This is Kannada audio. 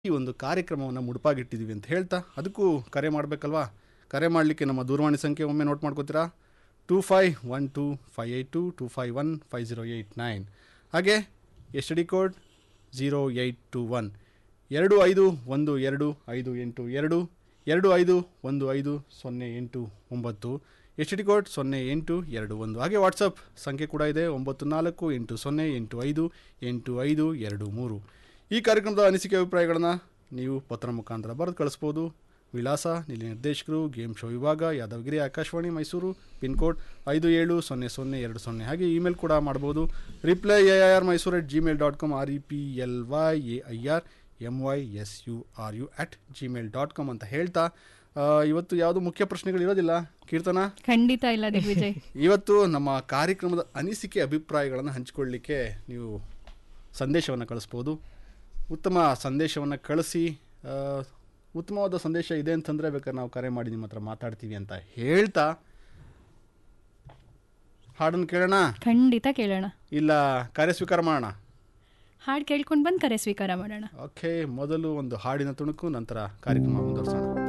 ಈ ಒಂದು ಕಾರ್ಯಕ್ರಮವನ್ನು ಮುಡುಪಾಗಿಟ್ಟಿದ್ದೀವಿ ಅಂತ ಹೇಳ್ತಾ ಅದಕ್ಕೂ ಕರೆ ಮಾಡಬೇಕಲ್ವಾ ಕರೆ ಮಾಡಲಿಕ್ಕೆ ನಮ್ಮ ದೂರವಾಣಿ ಸಂಖ್ಯೆ ಒಮ್ಮೆ ನೋಟ್ ಮಾಡ್ಕೋತೀರಾ two five one two five eight two two five one five zero eight nine ಹಾಗೆ S D code zero eight two one ಎರಡು ಐದು ಒಂದು ಎರಡು ಐದು ಎಂಟು ಎರಡು ಎರಡು ಐದು ಒಂದು ಐದು ಸೊನ್ನೆ ಎಂಟು ಒಂಬತ್ತು ಎಚ್ ಡಿ ಕೋಡ್ ಸೊನ್ನೆ ಎಂಟು ಎರಡು ಒಂದು ಹಾಗೆ ವಾಟ್ಸಪ್ ಸಂಖ್ಯೆ ಕೂಡ ಇದೆ ಒಂಬತ್ತು ನಾಲ್ಕು ಎಂಟು ಸೊನ್ನೆ ಎಂಟು ಐದು ಎಂಟು ಐದು ಎರಡು ಮೂರು ಈ ಕಾರ್ಯಕ್ರಮದ ಅನಿಸಿಕೆ ಅಭಿಪ್ರಾಯಗಳನ್ನು ನೀವು ಪತ್ರ ಮುಖಾಂತರ ಬರೆದು ಕಳಿಸ್ಬೋದು ವಿಳಾಸ ನಿಲ್ಲಿ ನಿರ್ದೇಶಕರು ಗೇಮ್ ಶೋ ವಿಭಾಗ ಯಾದವಗಿರಿ ಆಕಾಶವಾಣಿ ಮೈಸೂರು ಪಿನ್ ಕೋಡ್ ಐದು ಏಳು ಸೊನ್ನೆ ಸೊನ್ನೆ ಎರಡು ಸೊನ್ನೆ ಹಾಗೆ ಇಮೇಲ್ ಕೂಡ ಮಾಡ್ಬೋದು reply A I R Mysuru at Gmail dot com R E P L Y A I R M Y S U R U at Gmail dot com ಅಂತ ಹೇಳ್ತಾ ಆ, ಇವತ್ತು ಯಾವುದು ಮುಖ್ಯ ಪ್ರಶ್ನೆಗಳಿರೋದಿಲ್ಲ ಕೀರ್ತನ ಖಂಡಿತ ಇಲ್ಲ ದಿಗ್ವಿಜಯ್ ಇವತ್ತು ನಮ್ಮ ಕಾರ್ಯಕ್ರಮದ ಅನಿಸಿಕೆ ಅಭಿಪ್ರಾಯಗಳನ್ನು ಹಂಚಿಕೊಳ್ಳಿಕ್ಕೆ ನೀವು ಸಂದೇಶವನ್ನು ಕಳಿಸ್ಬೋದು ಉತ್ತಮ ಸಂದೇಶವನ್ನು ಕಳಿಸಿ ಆ, ಉತ್ತಮವಾದ ಸಂದೇಶ ಇದೆ ಅಂತಂದರೆ ಬೇಕಾದ್ರೆ ನಾವು ಕರೆ ಮಾಡಿ ನಿಮ್ಮ ಹತ್ರ ಮಾತಾಡ್ತೀವಿ ಅಂತ ಹೇಳ್ತಾ ಹಾಡನ್ನು ಕೇಳೋಣ ಖಂಡಿತ ಕೇಳೋಣ ಇಲ್ಲ ಕಾರ್ಯ ಸ್ವೀಕಾರ ಮಾಡೋಣ ಹಾಡು ಕೇಳ್ಕೊಂಡು ಬಂದು ಕರೆ ಸ್ವೀಕಾರ ಮಾಡೋಣ ಓಕೆ ಮೊದಲು ಒಂದು ಹಾಡಿನ ತುಣುಕು ನಂತರ ಕಾರ್ಯಕ್ರಮ ಮುಂದುವರಿಸೋಣ